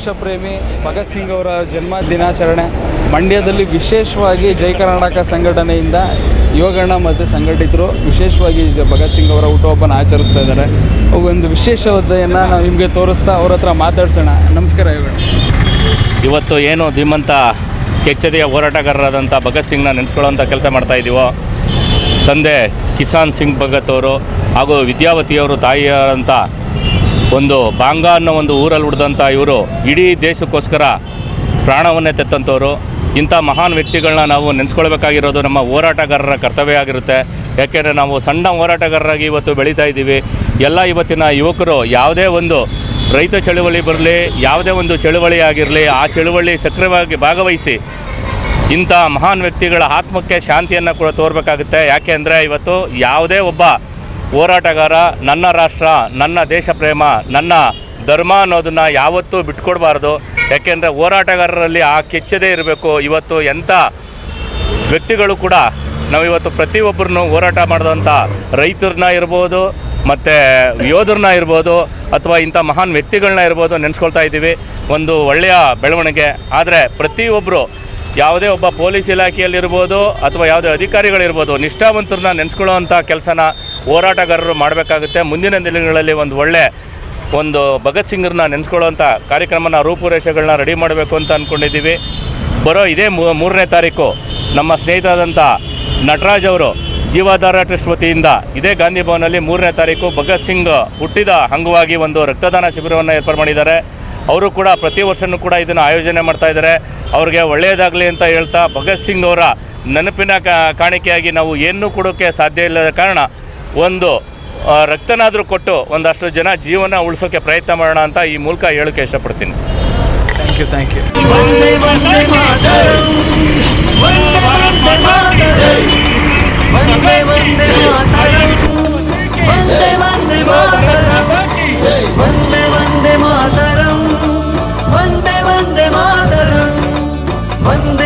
ದೇಶಪ್ರೇಮಿ ಭಗತ್ ಸಿಂಗ್ ಅವರ ಜನ್ಮ ದಿನಾಚರಣೆ ಮಂಡ್ಯದಲ್ಲಿ ವಿಶೇಷವಾಗಿ ಜೈ ಕರ್ನಾಟಕ ಸಂಘಟನೆಯಿಂದ ಯೋಗಣ್ಣ ಮತ್ತು ಸಂಘಟಿತರು ವಿಶೇಷವಾಗಿ ಜ- ಭಗತ್ ಸಿಂಗ್ ಅವರ ಹುಟ್ಟುಹಬ್ಬನ ಆಚರಿಸ್ತಾ ಇದ್ದಾರೆ ಒಂದು ವಿಶೇಷತೆಯನ್ನು ನಾವು ನಿಮಗೆ ತೋರಿಸ್ತಾ ಅವ್ರ ಹತ್ರ ಮಾತಾಡ್ಸೋಣ ನಮಸ್ಕಾರ ಯೋಗಣ್ಣ ಇವತ್ತು ಏನು ಧೀಮಂತ ಕೆಚ್ಚದೆಯ ಹೋರಾಟಗಾರರಾದಂಥ ಭಗತ್ ಸಿಂಗ್ನ ನೆನೆಸ್ಕೊಳ್ಳೋಂಥ ಕೆಲಸ ಮಾಡ್ತಾ ಇದ್ದೀವೋ ತಂದೆ ಕಿಸಾನ್ ಸಿಂಗ್ ಭಗತ್ ಅವರು ಹಾಗೂ ವಿದ್ಯಾವತಿಯವರು ತಾಯಿಯಾರಂಥ ಒಂದು ಬಾಂಗ ಅನ್ನೋ ಒಂದು ಊರಲ್ಲಿ ಉಳಿದಂಥ ಇವರು ಇಡೀ ದೇಶಕ್ಕೋಸ್ಕರ ಪ್ರಾಣವನ್ನೇ ತೆತ್ತಂಥವ್ರು ಇಂಥ ಮಹಾನ್ ವ್ಯಕ್ತಿಗಳನ್ನ ನಾವು ನೆನೆಸ್ಕೊಳ್ಬೇಕಾಗಿರೋದು ನಮ್ಮ ಹೋರಾಟಗಾರರ ಕರ್ತವ್ಯ ಆಗಿರುತ್ತೆ ಯಾಕೆಂದರೆ ನಾವು ಸಣ್ಣ ಹೋರಾಟಗಾರರಾಗಿ ಇವತ್ತು ಬೆಳೀತಾ ಇದ್ದೀವಿ ಎಲ್ಲ ಇವತ್ತಿನ ಯುವಕರು ಯಾವುದೇ ಒಂದು ರೈತ ಚಳುವಳಿ ಬರಲಿ ಯಾವುದೇ ಒಂದು ಚಳುವಳಿ ಆಗಿರಲಿ ಆ ಚಳುವಳಿ ಸಕ್ರಿಯವಾಗಿ ಭಾಗವಹಿಸಿ ಇಂಥ ಮಹಾನ್ ವ್ಯಕ್ತಿಗಳ ಆತ್ಮಕ್ಕೆ ಶಾಂತಿಯನ್ನು ಕೂಡ ತೋರಬೇಕಾಗುತ್ತೆ ಯಾಕೆ ಅಂದರೆ ಇವತ್ತು ಯಾವುದೇ ಒಬ್ಬ ಹೋರಾಟಗಾರ ನನ್ನ ರಾಷ್ಟ್ರ ನನ್ನ ದೇಶ ಪ್ರೇಮ ನನ್ನ ಧರ್ಮ ಅನ್ನೋದನ್ನು ಯಾವತ್ತೂ ಬಿಟ್ಕೊಡ್ಬಾರ್ದು ಯಾಕೆಂದರೆ ಹೋರಾಟಗಾರರಲ್ಲಿ ಆ ಕೆಚ್ಚದೇ ಇರಬೇಕು ಇವತ್ತು ಎಂಥ ವ್ಯಕ್ತಿಗಳು ಕೂಡ ನಾವು ಇವತ್ತು ಪ್ರತಿಯೊಬ್ಬರನ್ನು ಹೋರಾಟ ಮಾಡಿದಂಥ ರೈತರನ್ನ ಇರ್ಬೋದು ಮತ್ತು ಯೋಧರನ್ನ ಇರ್ಬೋದು ಅಥವಾ ಇಂಥ ಮಹಾನ್ ವ್ಯಕ್ತಿಗಳನ್ನ ಇರ್ಬೋದು ನೆನೆಸ್ಕೊಳ್ತಾ ಇದ್ದೀವಿ ಒಂದು ಒಳ್ಳೆಯ ಬೆಳವಣಿಗೆ ಆದರೆ ಪ್ರತಿಯೊಬ್ಬರು ಯಾವುದೇ ಒಬ್ಬ ಪೊಲೀಸ್ ಇಲಾಖೆಯಲ್ಲಿರ್ಬೋದು ಅಥವಾ ಯಾವುದೇ ಅಧಿಕಾರಿಗಳಿರ್ಬೋದು ನಿಷ್ಠಾವಂತರನ್ನ ನೆನೆಸ್ಕೊಳ್ಳೋವಂಥ ಕೆಲಸನ ಹೋರಾಟಗಾರರು ಮಾಡಬೇಕಾಗುತ್ತೆ ಮುಂದಿನ ದಿನಗಳಲ್ಲಿ ಒಂದು ಒಳ್ಳೆ ಒಂದು ಭಗತ್ ಸಿಂಗ್ರನ್ನ ನೆನೆಸ್ಕೊಳ್ಳೋವಂಥ ಕಾರ್ಯಕ್ರಮನ ರೂಪುರೇಷೆಗಳನ್ನ ರೆಡಿ ಮಾಡಬೇಕು ಅಂತ ಅಂದ್ಕೊಂಡಿದ್ದೀವಿ ಬರೋ ಇದೇ ಮೂ- ಮೂರನೇ ತಾರೀಕು ನಮ್ಮ ಸ್ನೇಹಿತರಾದಂಥ ನಟರಾಜ್ ಅವರು ಜೀವಾಧಾರ ಟ್ರಸ್ಟ್ ವತಿಯಿಂದ ಇದೇ ಗಾಂಧಿ ಭವನಲ್ಲಿ ಮೂರನೇ ತಾರೀಕು ಭಗತ್ ಸಿಂಗ್ ಹುಟ್ಟಿದ ಅಂಗವಾಗಿ ಒಂದು ರಕ್ತದಾನ ಶಿಬಿರವನ್ನು ಏರ್ಪಾಡು ಮಾಡಿದ್ದಾರೆ ಅವರು ಕೂಡ ಪ್ರತಿ ವರ್ಷವೂ ಕೂಡ ಇದನ್ನು ಆಯೋಜನೆ ಮಾಡ್ತಾ ಇದ್ದಾರೆ ಅವ್ರಿಗೆ ಒಳ್ಳೆಯದಾಗಲಿ ಅಂತ ಹೇಳ್ತಾ ಭಗತ್ ಸಿಂಗ್ ಅವರ ನೆನಪಿನ ಕಾ- ಕಾಣಿಕೆಯಾಗಿ ನಾವು ಏನೂ ಕೊಡೋಕ್ಕೆ ಸಾಧ್ಯ ಇಲ್ಲದ ಕಾರಣ ಒಂದು ಆ, ರಕ್ತನಾದರೂ ಕೊಟ್ಟು ಒಂದಷ್ಟು ಜನ ಜೀವನ ಉಳಿಸೋಕ್ಕೆ ಪ್ರಯತ್ನ ಮಾಡೋಣ ಅಂತ ಈ ಮೂಲಕ ಹೇಳೋಕ್ಕೆ ಇಷ್ಟಪಡ್ತೀನಿ ಥ್ಯಾಂಕ್ ಯು ಥ್ಯಾಂಕ್ ಯು वन्दे वन्दे मातरम् वन्दे वन्दे मातरम् वन्दे वन्दे मातरम् वन्दे वन्दे मातरम् वन्दे वन्दे मातरम् वन्दे